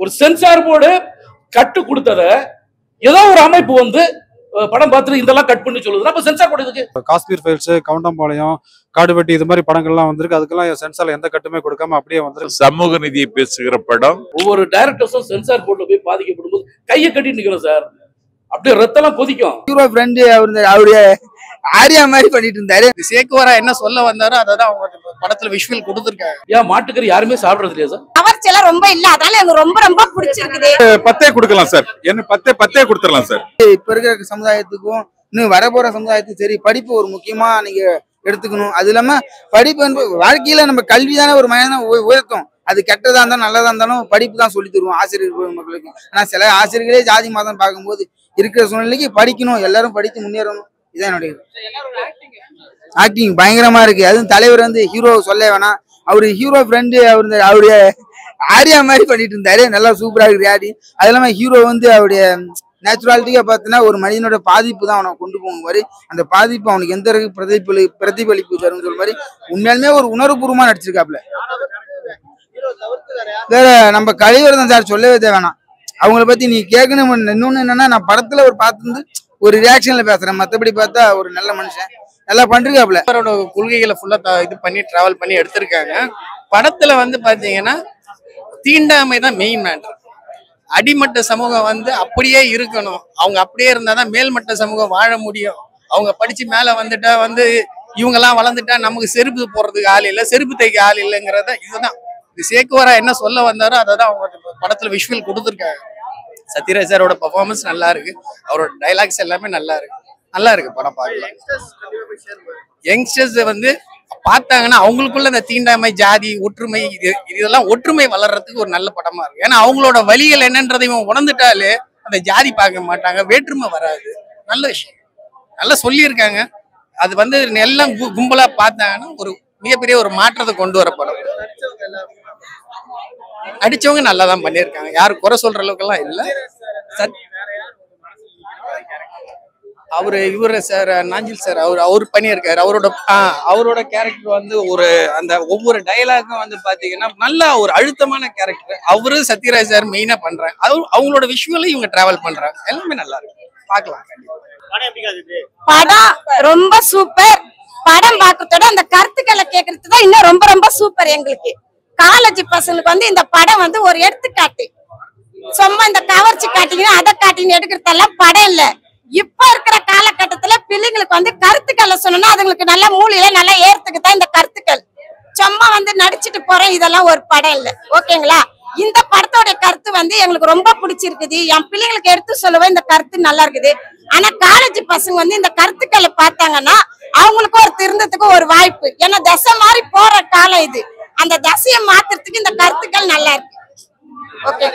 ஒரு censor board கட்டு கொடுத்தத ஏதோ ஒரு அமைப்பு வந்து அஹ், படம் பார்த்துட்டு இதெல்லாம் கட் பண்ணி சொல்லுது அப்ப சென்சார் போர்டு இதுக்கு காஷ்மீர் ஃபைல்ஸ் கவுண்டம்பாளையம் காடுவெட்டி இது மாதிரி படங்கள்லாம் வந்திருக்கு அதுக்கெல்லாம் சென்சார்ல எந்த கட்டுமே கொடுக்காம அப்படியே வந்திருக்கு சமூக நீதியை பேசுகிற படம் ஒவ்வொரு டைரக்டர்ஸும் சென்சார் போர்டுல போய் பாதிக்கப்படும் போது கையை கட்டி நிக்கிறோம் சார் அப்படியே ரத்தம்லாம் கொதிக்கும் ஹீரோ ஃப்ரெண்டு அவர் அவருடைய ஆரியா மாதிரி பண்ணிட்டு இருந்தாரு சேக்குவரா என்ன சொல்ல வந்தாரோ அதை தான் அவங்க படத்துல விஷுவல் கொடுத்துருக்காங்க ஏன் மாட்டுக்கறி யாருமே சாப்பிடுறது இல்லையா சார் கவர்ச்சி எல்லாம் ரொம்ப இல்ல அதனால எனக்கு ரொம்ப ரொம்ப பிடிச்சிருக்குது பத்தே கொடுக்கலாம் சார் என்ன பத்தே பத்தே கொடுத்துடலாம் சார் இப்ப இருக்கிற சமுதாயத்துக்கும் இன்னும் வரப்போற சமுதாயத்துக்கும் சரி படிப்பு ஒரு முக்கியமா நீங்க எடுத்துக்கணும் அது இல்லாம படிப்பு என்பது வாழ்க்கையில நம்ம கல்வி தானே ஒரு மனிதனை உய- உயர்த்தும் அது கெட்டதா இருந்தாலும் நல்லதா இருந்தாலும் படிப்பு தான் சொல்லி தருவோம் ஆசிரியர் மக்களுக்கு ஆனா சில ஆசிரியர்களே ஜாதி மதம் பார்க்கும்போது இருக்கிற சூழ்நிலைக்கு படிக்கணும் எல்லாரும் படித்து முன்னேறணும் இதான் என்னுடைய ஆக்டிங் பயங்கரமா இருக்கு அதுவும் தலைவர் வந்து ஹீரோ சொல்ல வேணாம் அவரு ஹீரோ ஃப்ரெண்டு அவர் இந்த அவருடைய ஆரியா மாதிரி பண்ணிட்டு இருந்தாரு நல்லா சூப்பரா இருக்கு ஆடி அது இல்லாம ஹீரோ வந்து அவருடைய நேச்சுராலிட்டியா பார்த்தீங்கன்னா ஒரு மனிதனோட பாதிப்பு தான் அவனை கொண்டு போகும் மாதிரி அந்த பாதிப்பு அவனுக்கு எந்த அளவுக்கு பிரதிபலி பிரதிபலிப்பு தரும் சொல்ற மாதிரி உண்மையாலுமே ஒரு உணர்வுபூர்வமா நடிச்சிருக்காப்ல வேற நம்ம கலைவரதன் சார் சொல்லவே தேவையாம் அவங்கள பத்தி நீ கேட்கணும் இன்னொன்னு என்னன்னா நான் படத்துல ஒரு பார்த்து ஒரு ரியாக்ஷன்ல பேசுறேன் மத்தபடி பார்த்தா ஒரு நல்ல மனுஷன் நல்லா பண்றாப்ல அவரோட கொள்கைகளை ஃபுல்லா இது பண்ணி டிராவல் பண்ணி எடுத்திருக்காங்க படத்துல வந்து பாத்தீங்கன்னா தீண்டாமை தான் மெயின் மேட்டர் அடிமட்ட சமூகம் வந்து அப்படியே இருக்கணும் அவங்க அப்படியே இருந்தாதான் மேல்மட்ட சமூகம் வாழ முடியும் அவங்க படிச்சு மேல வந்துட்டா வந்து இவங்கெல்லாம் வளர்ந்துட்டா நமக்கு செருப்பு போடுறதுக்கு ஆள் இல்லை செருப்பு தைக்க ஆள் இல்லைங்கிறத இதுதான் இது சேக்குவரா என்ன சொல்ல வந்தாரோ அதை தான் அவங்க படத்துல விஷுவல் கொடுத்துருக்காங்க சத்யராஜ் சாரோட பர்ஃபார்மன்ஸ் நல்லா இருக்கு அவரோட டைலாக்ஸ் எல்லாமே நல்லா இருக்கு நல்லா இருக்கு படம் பார்க்கலாம் யங்ஸ்டர்ஸ் வந்து பார்த்தாங்கன்னா அவங்களுக்குள்ள இந்த தீண்டாமை ஜாதி ஒற்றுமை இது இதெல்லாம் ஒற்றுமை வளர்றதுக்கு ஒரு நல்ல படமா இருக்கு ஏன்னா அவங்களோட வழிகள் என்னன்றதை இவன் உணர்ந்துட்டாலே அந்த ஜாதி பார்க்க மாட்டாங்க வேற்றுமை வராது நல்ல விஷயம் நல்லா சொல்லியிருக்காங்க அது வந்து எல்லாம் கு- கும்பலா பார்த்தாங்கன்னா ஒரு மிகப்பெரிய ஒரு மாற்றத்தை கொண்டு வர படம் அடிச்சவங்க நல்லா தான் பண்ணியிருக்காங்க யாரும் குறை சொல்ற அளவுக்குலாம் இல்லை சத் அவரு இவரு சார் நாஞ்சில் சார் அவர் அவர் பண்ணியிருக்காரு அவரோட ஆ, அவரோட கேரக்டர் வந்து ஒரு அந்த ஒவ்வொரு டயலாக்கும் வந்து பாத்தீங்கன்னா நல்ல ஒரு அழுத்தமான கேரக்டர் அவரு சத்யராஜ் சார் மெயினா பண்றாங்க அவ- அவங்களோட விஷுவலும் இவங்க டிராவல் பண்றாங்க எல்லாமே நல்லா இருக்கு பார்க்கலாம் கண்டிப்பா படம் ரொம்ப சூப்பர் படம் பார்க்கறதோட அந்த கருத்துக்களை கேட்கறது தான் இன்னும் ரொம்ப ரொம்ப சூப்பர் எங்களுக்கு காலேஜ் பசங்களுக்கு வந்து இந்த படம் வந்து ஒரு எடுத்துக்காட்டு சும்மா இந்த கவர்ச்சி காட்டிங்கன்னா அதை காட்டின்னு எடுக்கிறதெல்லாம் படம் இல்ல இப்ப இருக்கிற காலகட்டத்துல பிள்ளைங்களுக்கு வந்து கருத்துக்களை சொன்னோம்னா அதுங்களுக்கு நல்ல மூலையில நல்லா ஏறத்துக்கு தான் இந்த கருத்துக்கள் சும்மா வந்து நடிச்சிட்டு போறோம் இதெல்லாம் ஒரு படம் இல்ல ஓகேங்களா இந்த படத்தோட கருத்து வந்து எங்களுக்கு ரொம்ப பிடிச்சிருக்குது என் பிள்ளைங்களுக்கு எடுத்து சொல்லவே இந்த கருத்து நல்லா இருக்குது ஆனா காலேஜ் பசங்க வந்து இந்த கருத்துக்களை பார்த்தாங்கன்னா அவங்களுக்கு ஒரு திருந்தத்துக்கு ஒரு வாய்ப்பு ஏன்னா தசை மாதிரி போற காலம் இது அந்த தசையை மாத்துறதுக்கு இந்த கருத்துக்கள் நல்லா இருக்கு ஓகே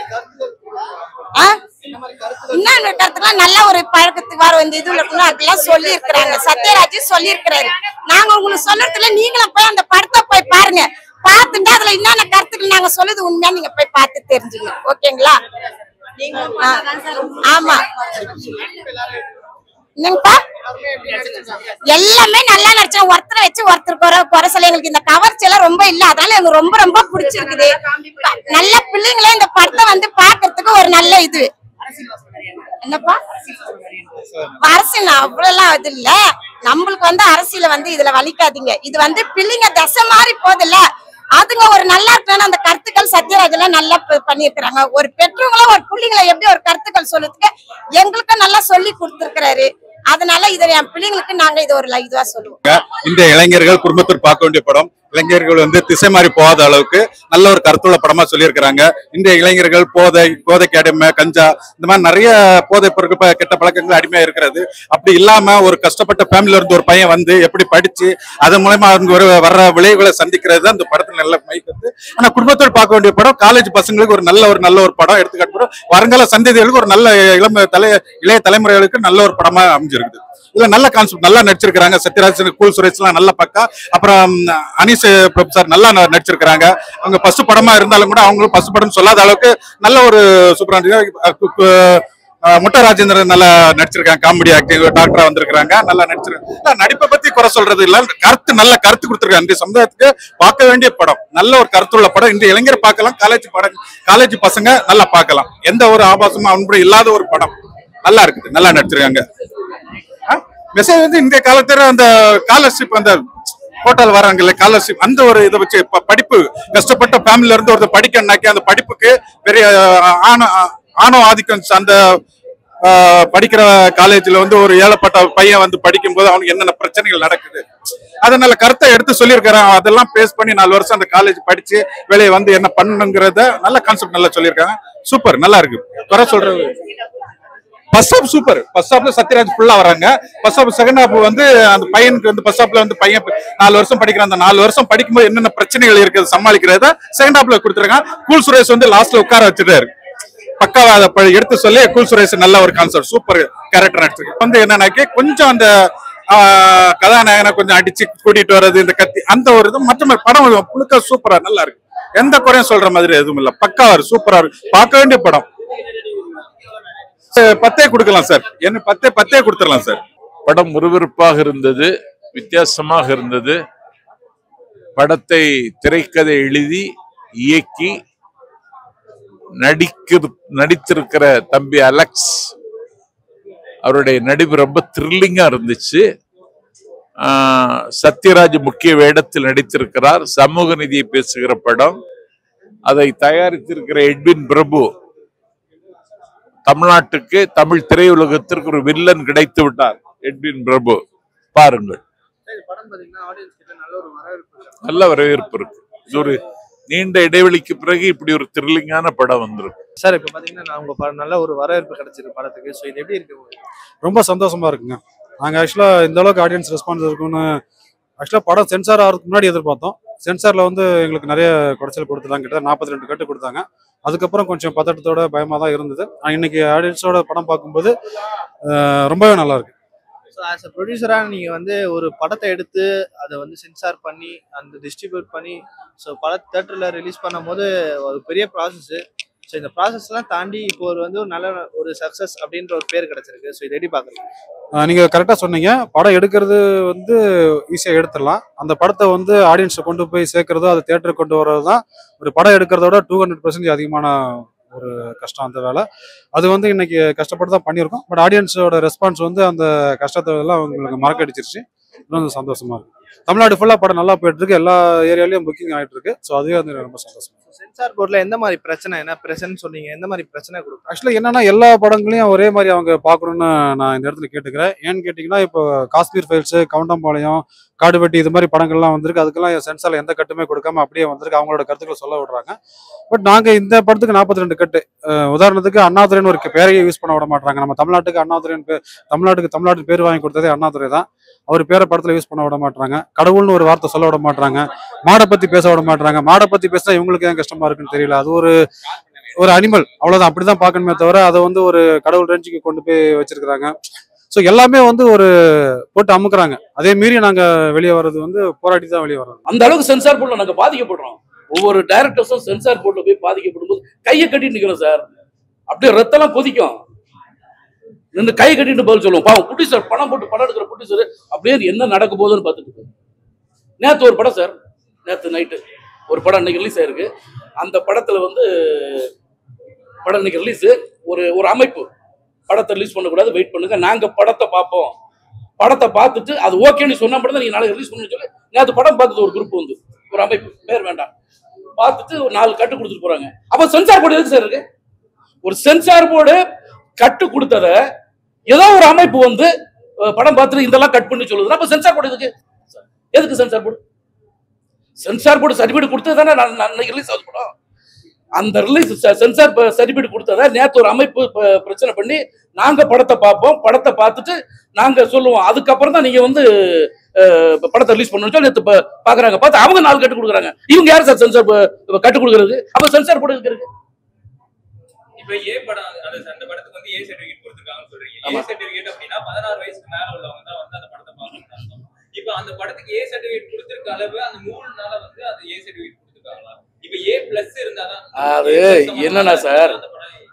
ஆ? இன்னொரு கருத்துக்கெல்லாம் நல்ல ஒரு பழக்கத்துக்கு வர இந்த இதுல இருக்கணும் அப்படிலாம் சொல்லி இருக்கிறாங்க சத்யராஜ் சொல்லி இருக்கிறாரு நாங்க உங்களுக்கு சொல்றதுல நீங்களும் போய் அந்த படத்தை போய் பாருங்க பார்த்துட்டு அதுல என்னென்ன கருத்துக்கள் நாங்க சொல்லுது உண்மையா நீங்க போய் பார்த்து தெரிஞ்சுங்க ஓகேங்களா ஆ. ஆமா என்னங்கப்பா எல்லாமே நல்லா நடிச்சா ஒருத்தரை வச்சு ஒருத்தர் குறை குறை சொல்ல எங்களுக்கு இந்த கவர்ச்சி எல்லாம் ரொம்ப இல்ல அதனால எனக்கு ரொம்ப ரொம்ப பிடிச்சிருக்குது நல்ல பிள்ளைங்களே இந்த படத்தை வந்து பாக்குறதுக்கு ஒரு நல்ல இது என்னப்பா அரசியல் அவ்வளவுலாம் இது இல்ல நம்மளுக்கு வந்து அரசியல வந்து இதுல வலிக்காதீங்க இது வந்து பிள்ளைங்க தசை மாறி போதில்ல அதுங்க ஒரு நல்லா இருக்கணும் அந்த கருத்துக்கள் சத்யராஜ் எல்லாம் நல்லா ப- பண்ணியிருக்கிறாங்க ஒரு பெற்றவங்களும் ஒரு பிள்ளைங்களை எப்படி ஒரு கருத்துக்கள் சொல்றதுக்கு எங்களுக்கும் நல்லா சொல்லி கொடுத்துருக்கிறாரு அதனால இதை என் பிள்ளைங்களுக்கு நாங்க இது ஒரு இதுவா சொல்லுவோம் இந்த இளைஞர்கள் குடும்பத்தில் பார்க்க வேண்டிய படம் இளைஞர்கள் வந்து திசை மாறி போகாத அளவுக்கு நல்ல ஒரு கருத்துள்ள படமா சொல்லியிருக்கிறாங்க இந்த இளைஞர்கள் போதை போதைக்கு அடிமை கஞ்சா இந்த மாதிரி நிறைய போதை பொருட்கள் ப- கெட்ட பழக்கங்கள் அடிமையா இருக்கிறது அப்படி இல்லாம ஒரு கஷ்டப்பட்ட ஃபேமிலில இருந்து ஒரு பையன் வந்து எப்படி படிச்சு அதன் மூலமா அவங்க ஒரு வர்ற விளைவுகளை சந்திக்கிறது தான் இந்த படத்துல நல்ல மைக்கத்து ஆனா குடும்பத்தோடு பார்க்க வேண்டிய படம் காலேஜ் பசங்களுக்கு ஒரு நல்ல ஒரு நல்ல ஒரு படம் எடுத்துக்காட்டு படம் வருங்கால சந்ததிகளுக்கு ஒரு நல்ல இளம் தலை இளைய தலைமுறைகளுக்கு நல்ல ஒரு படமா அமைஞ்சிருக்குது இதுல நல்ல கான்செப்ட் நல்லா நடிச்சிருக்காங்க சத்யராஜ் கூல் சுரேஷ் எல்லாம் நல்ல பக்கா அப்புறம் அனீஸ் பிரபு சார் நல்லா ந- நடிச்சிருக்காங்க அவங்க ஃபர்ஸ்ட் படமா இருந்தாலும் கூட அவங்களும் ஃபர்ஸ்ட் படம் சொல்லாத அளவுக்கு நல்ல ஒரு சூப்பரான அஹ் முட்டை ராஜேந்திரன் நல்லா நடிச்சிருக்காங்க காமெடி ஆக்டிங் டாக்டரா வந்திருக்காங்க நல்லா நடிச்சிருக்காங்க இல்ல, நடிப்பை பத்தி குறை சொல்றது இல்ல கருத்து நல்ல கருத்து கொடுத்திருக்காங்க இந்த சமுதாயத்துக்கு பார்க்க வேண்டிய படம் நல்ல ஒரு கருத்துள்ள படம் இந்த இளைஞர் பார்க்கலாம் காலேஜ் படம் காலேஜ் பசங்க நல்லா பார்க்கலாம் எந்த ஒரு ஆபாசமும் அன்பும் இல்லாத ஒரு படம் நல்லா இருக்குது நல்லா நடிச்சிருக்காங்க மெசேஜ் வந்து இந்த காலத்துல அந்த ஸ்காலர்ஷிப் அந்த ஹோட்டல் வராங்கல்ல ஸ்காலர்ஷிப் அந்த ஒரு இதை வச்சு ப- படிப்பு கஷ்டப்பட்ட ஃபேமிலில இருந்து ஒருத்தர் படிக்கணும்னாக்கி அந்த படிப்புக்கு பெரிய அஹ், ஆணவ ஆணவ ஆதிக்கம் அந்த அஹ், படிக்கிற காலேஜ்ல வந்து ஒரு ஏழப்பட்ட பையன் வந்து படிக்கும்போது அவனுக்கு என்னென்ன பிரச்சனைகள் நடக்குது அதனால கருத்தை எடுத்து சொல்லியிருக்காங்க அதெல்லாம் பேஸ் பண்ணி நாலு வருஷம் அந்த காலேஜ் படிச்சு வெளியே வந்து என்ன பண்ணணுங்கிறத நல்ல கான்செப்ட் நல்லா சொல்லியிருக்காங்க சூப்பர் நல்லா இருக்கு குறை சொல்றது பஸ் ஸ்டாப் சூப்பர் பஸ் ஸ்டாப்ல சத்யராஜ் ஃபுல்லா வராங்க பஸ் ஸ்டாப் செகண்ட் ஹாப் வந்து அந்த பையனுக்கு வந்து பஸ் ஸ்டாப்ல வந்து பையன் ப- நாலு வருஷம் படிக்கிற அந்த நாலு வருஷம் படிக்கும்போது என்னென்ன பிரச்சனைகள் இருக்குது சமாளிக்கிறத செகண்ட் ஹாப்ல கொடுத்துருக்காங்க கூல் சுரேஷ் வந்து லாஸ்ட்ல உட்கார வச்சுட்டாரு பக்காவா அதை ப- எடுத்து சொல்லி கூல் சுரேஷ் நல்ல ஒரு கான்செப்ட் சூப்பர் கேரக்டர் நடிச்சிருக்கு வந்து என்னன்னாக்கி கொஞ்சம் அந்த ஆஹ், கதாநாயகனை கொஞ்சம் அடிச்சு கூட்டிட்டு வர்றது இந்த கத்தி அந்த ஒரு இது மற்ற மாதிரி படம் முழுக்க சூப்பரா நல்லா இருக்கு எந்த குறையும் சொல்ற மாதிரி எதுவும் இல்ல பக்காவா இருக்கு சூப்பரா இருக்கு பார்க்க வேண்டிய படம் சார், பத்தே கொடுக்கலாம் சார் என்ன பத்தே பத்தே கொடுத்துடலாம் சார் படம் விறுவிறுப்பாக இருந்தது வித்தியாசமாக இருந்தது படத்தை திரைக்கதை எழுதி இயக்கி நடிக்க நடித்திருக்கிற தம்பி அலெக்ஸ் அவருடைய நடிப்பு ரொம்ப த்ரில்லிங்கா இருந்துச்சு ஆஹ் சத்யராஜ் முக்கிய வேடத்தில் நடித்திருக்கிறார் சமூக நீதியை பேசுகிற படம் அதை தயாரித்திருக்கிற எட்வின் பிரபு தமிழ்நாட்டுக்கு தமிழ் திரையுலகத்திற்கு ஒரு வில்லன் கிடைத்து விட்டார் எட்வின் பிரபு பாருங்கள் நல்ல வரவேற்பு இருக்கு இது ஒரு நீண்ட இடைவெளிக்கு பிறகு இப்படி ஒரு த்ரில்லிங்கான படம் வந்திருக்கு சார் இப்போ பார்த்தீங்கன்னா நான் உங்க படம் நல்ல ஒரு வரவேற்பு கிடைச்சிருக்கு படத்துக்கு ஸோ இது எப்படி இருக்கு உங்களுக்கு? ரொம்ப சந்தோஷமா இருக்குங்க நாங்கள் ஆக்சுவலாக இந்த அளவுக்கு ஆடியன்ஸ் ரெஸ்பான்ஸ் இருக்குன்னு ஆக்சுவலாக படம் சென்சார் ஆகிறதுக்கு முன்னாடி எதிர்பார்த்தோம் சென்சாரில் வந்து எங்களுக்கு நிறைய குறைச்சல் கொடுத்துட்டாங்க கிட்ட நாற்பத்தி ரெண்டு கட்டு கொடுத்தாங்க அதுக்கப்புறம் கொஞ்சம் பதட்டத்தோட பயமாக தான் இருந்தது ஆனா, இன்னைக்கு ஆடியன்ஸோட படம் பார்க்கும்போது அஹ், ரொம்பவே நல்லா இருக்கு ஸோ ஆஸ் அ ப்ரொடியூசராக நீங்கள் வந்து ஒரு படத்தை எடுத்து அதை வந்து சென்சார் பண்ணி அந்த டிஸ்ட்ரிபியூட் பண்ணி ஸோ பட தேட்டரில் ரிலீஸ் பண்ணும்போது ஒரு பெரிய ப்ராசஸ்ஸு ஸோ இந்த ப்ராசஸ்லாம் தாண்டி இப்போ ஒரு வந்து ஒரு நல்ல ஒரு சக்ஸஸ் அப்படின்ற ஒரு பேர் கிடைச்சிருக்கு ஸோ இதை எப்படி பார்க்குறீங்க அஹ், நீங்க கரெக்டாக சொன்னீங்க படம் எடுக்கிறது வந்து ஈஸியாக எடுத்துடலாம் அந்த படத்தை வந்து ஆடியன்ஸை கொண்டு போய் சேர்க்கறதோ அதை தேட்டருக்கு கொண்டு வர்றது தான் ஒரு படம் எடுக்கிறதோட டூ ஹண்ட்ரட் பர்சன்டேஜ் அதிகமான ஒரு கஷ்டம் அந்த வேலை அது வந்து இன்னைக்கு கஷ்டப்பட்டு தான் பண்ணியிருக்கோம் பட் ஆடியன்ஸோட ரெஸ்பான்ஸ் வந்து அந்த கஷ்டத்தை எல்லாம் அவங்களுக்கு மறக்கடிச்சிருச்சு இன்னும் சந்தோஷமா இருக்கு தமிழ்நாடு ஃபுல்லாக படம் நல்லா போயிட்டு இருக்கு எல்லா ஏரியாலையும் புக்கிங் ஆயிட்டு இருக்கு ஸோ அதுவே வந்து ரொம்ப சந்தோஷம் சென்சார் போர்டில் எந்த மாதிரி பிரச்சனை என்ன பிரச்சனை சொன்னீங்க எந்த மாதிரி பிரச்சனை கொடுக்கும் ஆக்சுவலி என்னன்னா எல்லா படங்களையும் ஒரே மாதிரி அவங்க பார்க்கணும்னு நான் இந்த இடத்துல கேட்டுக்கிறேன் ஏன்னு கேட்டிங்கன்னா இப்போ காஷ்மீர் ஃபைல்ஸு கவுண்டம்பாளையம் காடுவெட்டி இது மாதிரி படங்கள்லாம் வந்திருக்கு அதுக்கெல்லாம் சென்சாரில் எந்த கட்டுமே கொடுக்காம அப்படியே வந்திருக்கு அவங்களோட கருத்துக்களை சொல்ல விடுறாங்க பட் நாங்கள் இந்த படத்துக்கு நாற்பத்தி ரெண்டு கட்டு அஹ் உதாரணத்துக்கு அண்ணாதுரைன்னு ஒரு பேரையே யூஸ் பண்ண விட மாட்டாங்க நம்ம தமிழ்நாட்டுக்கு அண்ணாதுரைன்னு பேர் தமிழ்நாட்டுக்கு தமிழ்நாட்டு பேர் வாங்கி கொடுத்ததே அண்ணாதுரை தான் அவர் பேரை படத்தில் யூஸ் பண்ண விட மாட்டாங்க கடவுள்னு ஒரு வார்த்தை சொல்ல விட மாட்டாங்க மாடை பற்றி பேச விட மாட்டாங்க மாடை பற்றி பேசினா இவங்களுக்கு ஏன் கஷ்டமா இருக்குன்னு தெரியல அது ஒரு ஒரு அனிமல் அவ்வளவுதான் அப்படிதான் பார்க்கணுமே தவிர அதை வந்து ஒரு கடவுள் ரேஞ்சுக்கு கொண்டு போய் வச்சிருக்கிறாங்க ஸோ எல்லாமே வந்து ஒரு போட்டு அமுக்குறாங்க அதே மீறி நாங்க வெளியே வர்றது வந்து போராட்டி தான் வெளியே வர்றோம் அந்த அளவுக்கு சென்சார் போர்ட்ல நாங்க பாதிக்கப்படுறோம் ஒவ்வொரு டைரக்டர்ஸும் சென்சார் போர்ட்ல போய் பாதிக்கப்படும் போது கையை கட்டிட்டு நிக்கிறோம் சார் அப்படியே ரத்தம்லாம் கொதிக்கும் நின்று கை கட்டிட்டு பதில் சொல்லுவோம் பாவம் குட்டி சார் பணம் போட்டு படம் எடுக்கிற குட்டி சார் அப்படியே என்ன நடக்க போகுதுன்னு பார்த்துட்டு இருக்கு. நேத்து ஒரு படம் சார் நேத்து நைட்டு ஒரு படம் இன்னைக்கு ரிலீஸ் ஆயிருக்கு அந்த படத்துல வந்து படம் இன்னைக்கு ரிலீஸ் ஒரு ஒரு அமைப்பு படத்தை ரிலீஸ் பண்ணக்கூடாது வெயிட் பண்ணுங்க நாங்க படத்தை பார்ப்போம் படத்தை பார்த்துட்டு அது ஓகேன்னு சொன்னா மட்டும் தான் நீங்க நாளைக்கு ரிலீஸ் பண்ணு சொல்லி நேற்று படம் பார்த்தது ஒரு குரூப் வந்து ஒரு அமைப்பு பேர் வேண்டாம் பார்த்துட்டு ஒரு நாலு கட்டு கொடுத்துட்டு போறாங்க அப்ப சென்சார் போர்டு எதுக்கு சார் இருக்கு ஒரு சென்சார் போர்டு கட்டு கொடுத்தத ஏதோ ஒரு அமைப்பு வந்து அஹ், படம் பார்த்துட்டு இதெல்லாம் கட் பண்ணி சொல்லுதுன்னா அப்ப சென்சார் போர்டு எதுக்கு எதுக்கு censor board censor board certificate கொடுத்தது தானே நான் நான் இன்னைக்கு ரிலீஸ் ஆகுது படம் அந்த ரிலீஸ் சென்சார் சர்டிஃபிகேட் கொடுத்தத நேத்து ஒரு அமைப்பு ப- பிரச்சனை பண்ணி நாங்க படத்தை பார்ப்போம் படத்தை பார்த்துட்டு நாங்க சொல்லுவோம் அதுக்கப்புறம் தான் நீங்க வந்து அஹ், படத்தை ரிலீஸ் பண்ணணும் சொல்லி நேத்து பா- பாக்குறாங்க பார்த்து அவங்க நாலு கட்டு கொடுக்குறாங்க இவங்க யார் சார் சென்சார் கட்டு கொடுக்குறது அப்ப சென்சார் போர்டு எதுக்கு இருக்கு இப்ப ஏ படம் அந்த அந்த படத்துக்கு வந்து ஏ சர்டிபிகேட் கொடுத்துருக்காங்கன்னு சொல்றீங்க ஏ சர்டிபிகேட் அப்படின்னா பதினாறு வயசுக்கு மேல உள்ளவங்க தான் வந்து அந்த படத்தை பார்க்கணும்னு அர்த்தம் இப்ப அந்த படத்துக்கு ஏ சர்டிபிகேட் கொடுத்திருக்க அளவு அந்த மூணு நாள வந்து அந்த ஏ சர்டிபிகேட் கொடுத்துருக்காங்களா இப்ப ஏ பிளஸ் இருந்தாதான் அது என்னன்னா சார்,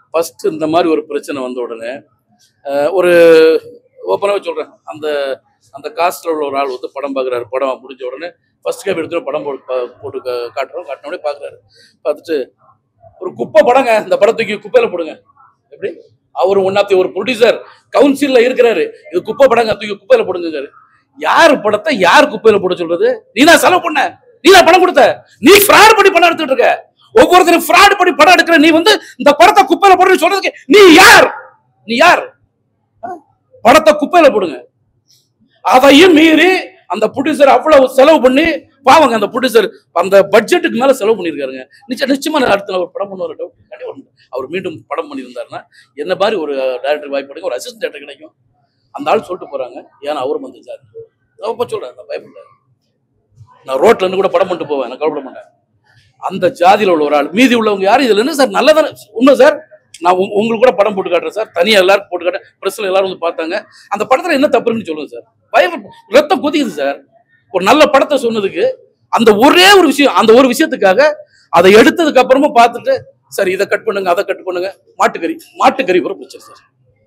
ஃபர்ஸ்ட் இந்த மாதிரி ஒரு பிரச்சனை வந்த உடனே அஹ், ஒரு ஓப்பனாக சொல்கிறேன் அந்த அந்த காஸ்ட்ல உள்ள ஒரு ஆள் வந்து படம் பார்க்குறாரு படம் முடிஞ்ச உடனே ஃபர்ஸ்ட் கேப் எடுத்து படம் போட்டு பா- போட்டு கா- காட்டுறோம் காட்டின உடனே பார்க்குறாரு பார்த்துட்டு ஒரு குப்பை படங்க இந்த படத்துக்கு குப்பையில போடுங்க எப்படி அவர் ஒன்னாத்தி ஒரு ப்ரொடியூசர் கவுன்சில்ல இருக்கிறாரு இது குப்பை படங்க தூக்கி குப்பையில போடுங்காரு யார் படத்தை யார் குப்பையில போட சொல்றது நீ தான் செலவு பண்ண நீ தான் பணம் கொடுத்த நீ ஃப்ராட் பண்ணி படம் எடுத்துட்டு இருக்க ஒவ்வொருத்தரும் ஃப்ராட் பண்ணி படம் எடுக்கிற நீ வந்து இந்த படத்தை குப்பையில போடுன்னு சொல்றதுக்கு நீ யார் நீ யார் ஆ? படத்தை குப்பையில போடுங்க அதையும் மீறி அந்த ப்ரொடியூசர் அவ்வளவு செலவு பண்ணி பாவங்க அந்த ப்ரொடியூசர் அந்த பட்ஜெட்டுக்கு மேல செலவு பண்ணியிருக்காருங்க நிச்சயம் நிச்சயமா நான் அடுத்த ஒரு படம் பண்ணுவார் டவுட் கண்டிப்பா உண்டு. அவர் மீண்டும் படம் பண்ணியிருந்தாருன்னா என்ன மாதிரி ஒரு டேரக்டர் வாய்ப்பு கிடைக்கும் ஒரு அசிஸ்டன்ட் டேரக்டர் கிடைக்கும் அந்த ஆள் சொல்லிட்டு போறாங்க ஏன்னா அவரும் வந்து சார் நான் இப்ப சொல்றேன் நான் பயப்படல நான் ரோட்ல இருந்து கூட படம் பண்ணிட்டு போவேன் நான் கவலைப்பட மாட்டேன் அந்த ஜாதியில உள்ள ஒரு ஆள் மீதி உள்ளவங்க யாரும் இதுல என்ன சார் நல்லதானே உண்மை சார் நான் உங்க- உங்களுக்கு கூட படம் போட்டு காட்டுறேன் சார் தனியா எல்லாருக்கும் போட்டு காட்டேன் பிரஸ்ல எல்லாரும் வந்து பார்த்தாங்க அந்த படத்துல என்ன தப்புன்னு சொல்லுங்க சார் பயம் ரத்தம் கொதிக்குது சார் ஒரு நல்ல படத்தை சொன்னதுக்கு அந்த ஒரே ஒரு விஷயம் அந்த ஒரு விஷயத்துக்காக அதை எடுத்ததுக்கு அப்புறமா பார்த்துட்டு சார் இதை கட் பண்ணுங்க அதை கட் பண்ணுங்க மாட்டுக்கறி மாட்டுக்கறி ஒரு பிரச்சனை சார்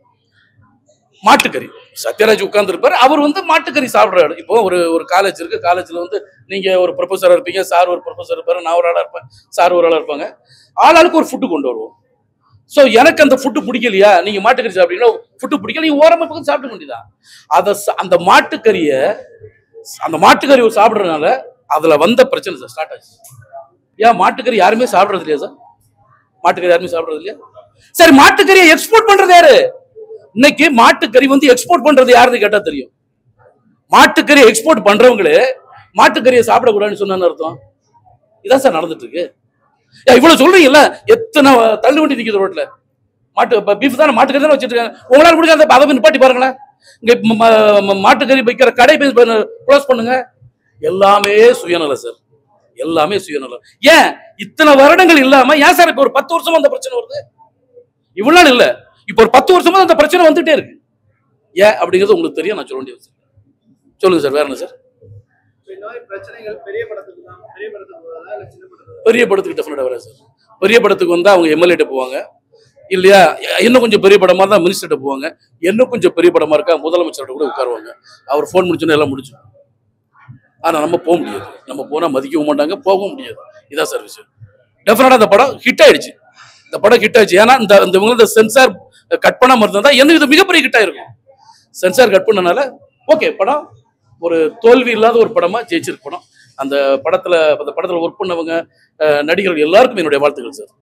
மாட்டுக்கறி சத்யராஜ் உட்கார்ந்துருப்பாரு அவர் வந்து மாட்டுக்கறி சாப்பிடுறாரு இப்போ ஒரு ஒரு காலேஜ் இருக்கு காலேஜ்ல வந்து நீங்க ஒரு ப்ரொஃபஸரா இருப்பீங்க சார் ஒரு ப்ரொஃபஸர் இருப்பாரு நான் ஒரு ஆளா இருப்பேன் சார் ஒரு ஆளா இருப்பாங்க ஆளாளுக்கு ஒரு ஃபுட்டு கொண்டு வருவோம் ஸோ எனக்கு அந்த ஃபுட்டு பிடிக்கலையா நீங்க மாட்டுக்கறி சாப்பிட்டீங்கன்னா ஃபுட்டு பிடிக்கல நீங்க ஓரமா பக்கம் சாப்பிட வேண்டியதான் அதை ச- அந்த மாட்டுக்கறிய அந்த மாட்டுக்கறி சாப்பிடுறதுனால அதுல வந்த பிரச்சனை சார் ஸ்டார்ட் ஆச்சு ஏன் மாட்டுக்கறி யாருமே சாப்பிடுறது இல்லையா சார் மாட்டுக்கறி யாருமே சாப்பிடுறது இல்லையா சரி மாட்டுக்கறியை எக்ஸ்போர்ட் பண்றது யாரு இன்னைக்கு மாட்டுக்கறி வந்து எக்ஸ்போர்ட் பண்றது யாருன்னு கேட்டா தெரியும் மாட்டுக்கறி எக்ஸ்போர்ட் பண்றவங்களே மாட்டுக்கறியை சாப்பிடக்கூடாதுன்னு சொன்னு அர்த்தம் இதான் சார் நடந்துட்டு இருக்கு ஏன் இவ்வளவு சொல்றீங்கல்ல எத்தனை தள்ளு வண்டி நிக்குது ரோட்ல மாட்டு பீஃப் தானே மாட்டுக்கறி தானே வச்சிட்டு இருக்காங்க உங்களால முடியாத அதை போய் நிப்பாட்டி பாருங்களேன் இங்க ம- ம- மாட்டுக்கறி வைக்கிற கடை போய் க்ளோஸ் பண்ணுங்க எல்லாமே சுயநலம் சார் எல்லாமே சுயநலம் ஏன் இத்தனை வருடங்கள் இல்லாம ஏன் சார் இப்ப ஒரு பத்து வருஷமா அந்த பிரச்சனை வருது இவ்வளவு நாள் இல்ல இப்ப ஒரு பத்து வருஷமா அந்த பிரச்சனை வந்துட்டே இருக்கு ஏன் அப்படிங்கிறது உங்களுக்கு தெரியும் நான் சொல்ல வேண்டிய அவசியம் இல்லை. சொல்லுங்க சார் வேற என்ன சார் இந்த மாதிரி பிரச்சனைகள் பெரிய படத்துக்கு தான் பெரிய படத்துக்கு வருதா இல்ல சின்ன படத்துக்கு பெரிய படத்துக்கு டெஃபினட்டா வராது சார் பெரிய படத்துக்கு வந்தா அவங்க எம்எல்ஏட்ட போவாங்க இல்லையா இன்னும் கொஞ்சம் பெரிய படமா தான் மினிஸ்டர்கிட்ட போவாங்க இன்னும் கொஞ்சம் பெரிய படமா இருக்கா முதலமைச்சர்கிட்ட கூட உட்காருவாங்க அவர் ஃபோன் முடிச்சோன்னா எல்லாம் முடிச்சு ஆனா நம்ம போக முடியாது நம்ம போனா மதிக்கவும் மாட்டாங்க போகவும் முடியாது இதான் சார் விஷயம் டெஃபினட்டா அந்த படம் ஹிட் ஆயிடுச்சு இந்த படம் ஹிட் ஆயிடுச்சு ஏன்னா இந்த இந்த இவங்க இந்த சென்சார் கட் பண்ணாம இருந்தா என்ன இது மிகப்பெரிய ஹிட் ஆயிருக்கும் சென்சார் கட் பண்ணனால ஓகே படம் ஒரு தோல்வி இல்லாத ஒரு படமா ஜெயிச்சிருக்கு படம் அந்த படத்துல அந்த படத்துல ஒர்க் பண்ணவங்க அஹ், நடிகர்கள் எல்லாருக்கும் என்னுடைய வாழ்த்துக்கள் சார்